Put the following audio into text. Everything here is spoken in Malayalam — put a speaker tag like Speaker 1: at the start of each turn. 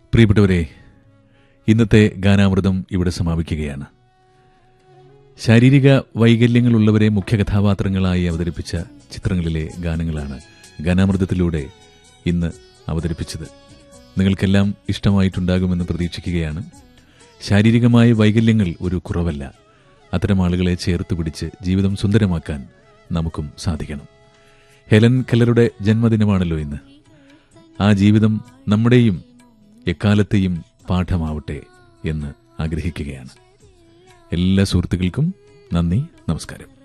Speaker 1: പ്രിയപ്പെട്ടവരെ ഇന്നത്തെ ഗാനാമൃതം ഇവിടെ സമാപിക്കുകയാണ് ശാരീരിക വൈകല്യങ്ങളുള്ളവരെ മുഖ്യ കഥാപാത്രങ്ങളായി അവതരിപ്പിച്ച ചിത്രങ്ങളിലെ ഗാനങ്ങളാണ് ഗാനാമൃതത്തിലൂടെ ഇന്ന് അവതരിപ്പിച്ചത് നിങ്ങൾക്കെല്ലാം ഇഷ്ടമായിട്ടുണ്ടാകുമെന്ന് പ്രതീക്ഷിക്കുകയാണ് ശാരീരികമായ വൈകല്യങ്ങൾ ഒരു കുറവല്ല അത്തരം ആളുകളെ ചേർത്ത് പിടിച്ച് ജീവിതം സുന്ദരമാക്കാൻ നമുക്കും സാധിക്കണം ഹെലൻ കെല്ലറുടെ ജന്മദിനമാണല്ലോ ഇന്ന് ആ ജീവിതം നമ്മുടെയും എക്കാലത്തെയും പാഠമാവട്ടെ എന്ന് ആഗ്രഹിക്കുകയാണ് എല്ലാ സുഹൃത്തുക്കൾക്കും നന്ദി നമസ്കാരം